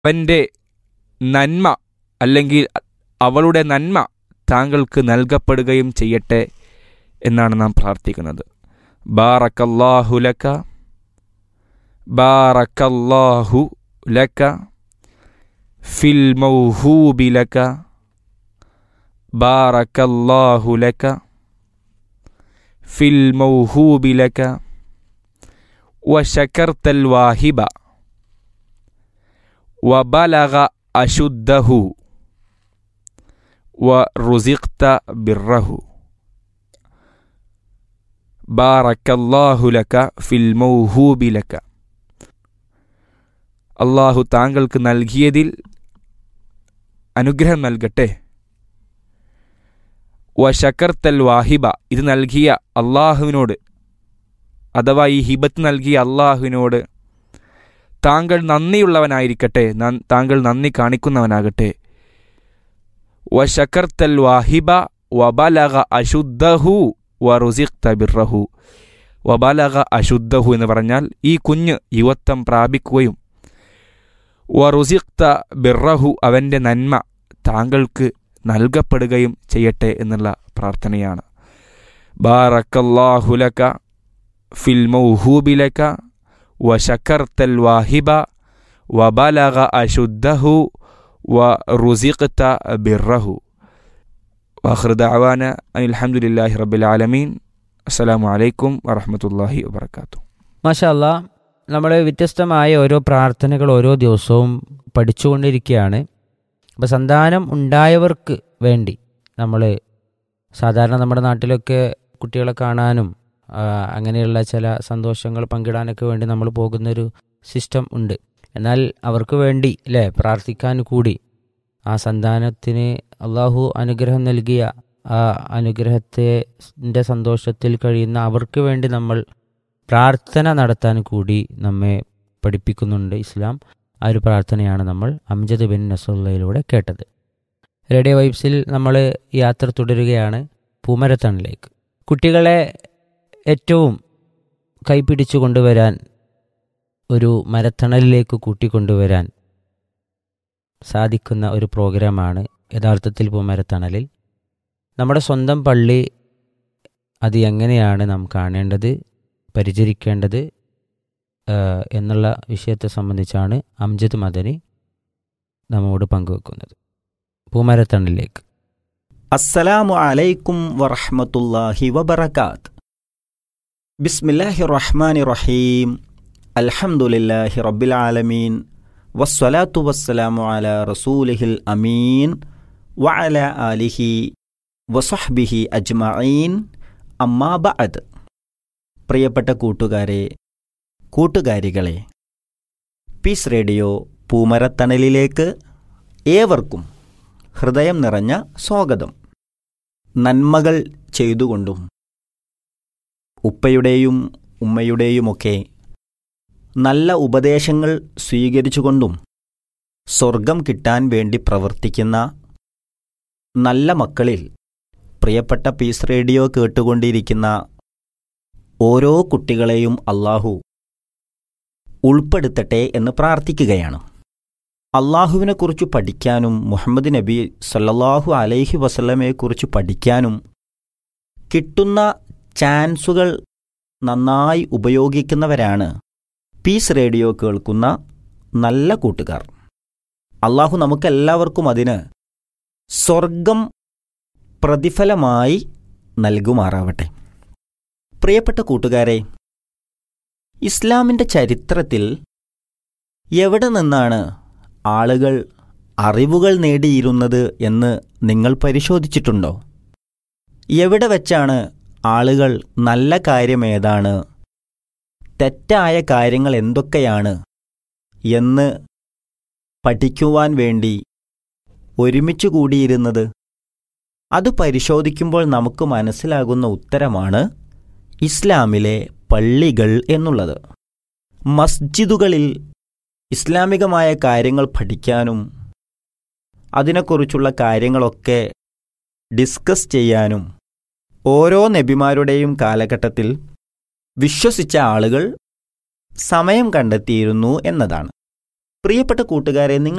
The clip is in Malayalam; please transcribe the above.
അവൻ്റെ നന്മ അല്ലെങ്കിൽ അവളുടെ നന്മ താങ്കൾക്ക് നൽകപ്പെടുകയും ചെയ്യട്ടെ എന്നാണ് നാം പ്രാർത്ഥിക്കുന്നത് ബാറക്കല്ലാഹു ലക ബാറക്കല്ലാഹു ലക ഫിൽ മൗഹൂബി ലക ബാറക്കല്ലാഹു ലക ഫിൽ മൗഹൂബി ലക وشكرت الواهب وبلغ أشده ورزقت بره بارك الله لك في الموهوب لك അള്ളാഹു താങ്കൾക്ക് നൽകിയതിൽ അനുഗ്രഹം നൽകട്ടെ വശക്കർത്തൽ വാഹിബ ഇത് നൽകിയ അള്ളാഹുവിനോട് അഥവാ ഈ ഹിബത്ത് നൽകിയ അള്ളാഹുവിനോട് താങ്കൾ നന്ദിയുള്ളവനായിരിക്കട്ടെ താങ്കൾ നന്ദി കാണിക്കുന്നവനാകട്ടെ വശക്കർത്തൽ വാഹിബ വബലഗ അശുദ്ധഹു വറുസിഖ്ത ബിർറഹു വബലഗ അശുദ്ധഹു എന്ന് പറഞ്ഞാൽ ഈ കുഞ്ഞ് യുവത്വം പ്രാപിക്കുകയും വറുസിഖ്ത ബിർറഹു അവൻ്റെ നന്മ താങ്കൾക്ക് നൽകപ്പെടുകയും ചെയ്യട്ടെ എന്നുള്ള പ്രാർത്ഥനയാണ് ബാറക്കല്ലാഹുലക ഫിൽ മൗഹൂബി ലക وشكرت الواهب وبلغ أشده ورزقت بره وآخر دعوانا أن الحمد لله رب العالمين السلام عليكم ورحمة الله وبركاته മാഷല്ല നമ്മൾ വ്യത്യസ്തമായ ഓരോ പ്രാർത്ഥനകൾ ഓരോ ദിവസവും പഠിച്ചുകൊണ്ടിരിക്കുകയാണ് അപ്പോൾ സന്താനം ഉണ്ടായവർക്ക് വേണ്ടി നമ്മൾ സാധാരണ നമ്മുടെ നാട്ടിലൊക്കെ കുട്ടികളെ കാണാനും അങ്ങനെയുള്ള ചില സന്തോഷങ്ങൾ പങ്കിടാനൊക്കെ വേണ്ടി നമ്മൾ പോകുന്നൊരു സിസ്റ്റം ഉണ്ട് എന്നാൽ അവർക്ക് വേണ്ടി അല്ലേ പ്രാർത്ഥിക്കാൻ കൂടി ആ സന്താനത്തിന് അള്ളാഹു അനുഗ്രഹം നൽകിയ ആ അനുഗ്രഹത്തെ സന്തോഷത്തിൽ കഴിയുന്ന അവർക്ക് വേണ്ടി നമ്മൾ പ്രാർത്ഥന നടത്താൻ കൂടി നമ്മെ പഠിപ്പിക്കുന്നുണ്ട് ഇസ്ലാം ആ ഒരു പ്രാർത്ഥനയാണ് നമ്മൾ അംജദ് ബിൻ നസുല്ലയിലൂടെ കേട്ടത് റേഡിയോ വൈബ്സിൽ നമ്മൾ യാത്ര തുടരുകയാണ് പൂമരത്തണിലേക്ക് കുട്ടികളെ ഏറ്റവും കൈപിടിച്ചു കൊണ്ടുവരാൻ ഒരു മരത്തണലിലേക്ക് കൂട്ടിക്കൊണ്ടുവരാൻ സാധിക്കുന്ന ഒരു പ്രോഗ്രാമാണ് യഥാർത്ഥത്തിൽ പൂമരത്തണലിൽ നമ്മുടെ സ്വന്തം പള്ളി അത് എങ്ങനെയാണ് നാം കാണേണ്ടത് പരിചരിക്കേണ്ടത് എന്നുള്ള വിഷയത്തെ സംബന്ധിച്ചാണ് അംജദ് മദനി നമ്മോട് പങ്കുവെക്കുന്നത് പൂമരത്തണലിലേക്ക് അസ്സലാമു അലൈക്കും വറഹമത്തല്ലാഹി വബർക്കാത്ത് ബിസ്മില്ലാഹി റഹ്മാനി റഹീം അൽഹംദുലില്ലാഹി റബ്ബിൽ ആലമീൻ വസ്സലാത്തു വസ്സലാമു അല റസൂലിഹിൽ അമീൻ വഅല ആലിഹി വസഹ്ബിഹി അജ്മഈൻ അമ്മാ ബഅദ് പ്രിയപ്പെട്ട കൂട്ടുകാരെ കൂട്ടുകാരികളെ പീസ് റേഡിയോ പൂമരത്തണലിലേക്ക് ഏവർക്കും ഹൃദയം നിറഞ്ഞ സ്വാഗതം നന്മകൾ ചെയ്തുകൊണ്ടും ഉപ്പയുടെയും ഉമ്മയുടെയുമൊക്കെ നല്ല ഉപദേശങ്ങൾ സ്വീകരിച്ചുകൊണ്ടും സ്വർഗം കിട്ടാൻ വേണ്ടി പ്രവർത്തിക്കുന്ന നല്ല മക്കളിൽ പ്രിയപ്പെട്ട പീസ് റേഡിയോ കേട്ടുകൊണ്ടിരിക്കുന്ന ഓരോ കുട്ടികളെയും അള്ളാഹു ഉൾപ്പെടുത്തട്ടെ എന്ന് പ്രാർത്ഥിക്കുകയാണ് അള്ളാഹുവിനെക്കുറിച്ച് പഠിക്കാനും മുഹമ്മദ് നബി സല്ലല്ലാഹു അലൈഹി വസല്ലമയെക്കുറിച്ച് പഠിക്കാനും കിട്ടുന്ന ചാൻസുകൾ നന്നായി ഉപയോഗിക്കുന്നവരാണ് പീസ് റേഡിയോ കേൾക്കുന്ന നല്ല കൂട്ടുകാർ അള്ളാഹു നമുക്കെല്ലാവർക്കും അതിന് സ്വർഗം പ്രതിഫലമായി നൽകുമാറാവട്ടെ പ്രിയപ്പെട്ട കൂട്ടുകാരെ ഇസ്ലാമിൻ്റെ ചരിത്രത്തിൽ എവിടെ നിന്നാണ് ആളുകൾ അറിവുകൾ നേടിയിരുന്നത് എന്ന് നിങ്ങൾ പരിശോധിച്ചിട്ടുണ്ടോ എവിടെ വെച്ചാണ് ആളുകൾ നല്ല കാര്യമേതാണ് തെറ്റായ കാര്യങ്ങൾ എന്തൊക്കെയാണ് എന്ന് പഠിക്കുവാൻ വേണ്ടി ഒരുമിച്ച് കൂടിയിരുന്നത് അത് പരിശോധിക്കുമ്പോൾ നമുക്ക് മനസ്സിലാകുന്ന ഉത്തരമാണ് ഇസ്ലാമിലെ പള്ളികൾ എന്നുള്ളത് മസ്ജിദുകളിൽ ഇസ്ലാമികമായ കാര്യങ്ങൾ പഠിക്കാനും അതിനെക്കുറിച്ചുള്ള കാര്യങ്ങളൊക്കെ ഡിസ്കസ് ചെയ്യാനും ഓരോ നബിമാരുടെയും കാലഘട്ടത്തിൽ വിശ്വസിച്ച ആളുകൾ സമയം കണ്ടെത്തിയിരുന്നു എന്നതാണ് പ്രിയപ്പെട്ട കൂട്ടുകാരെ നിങ്ങൾ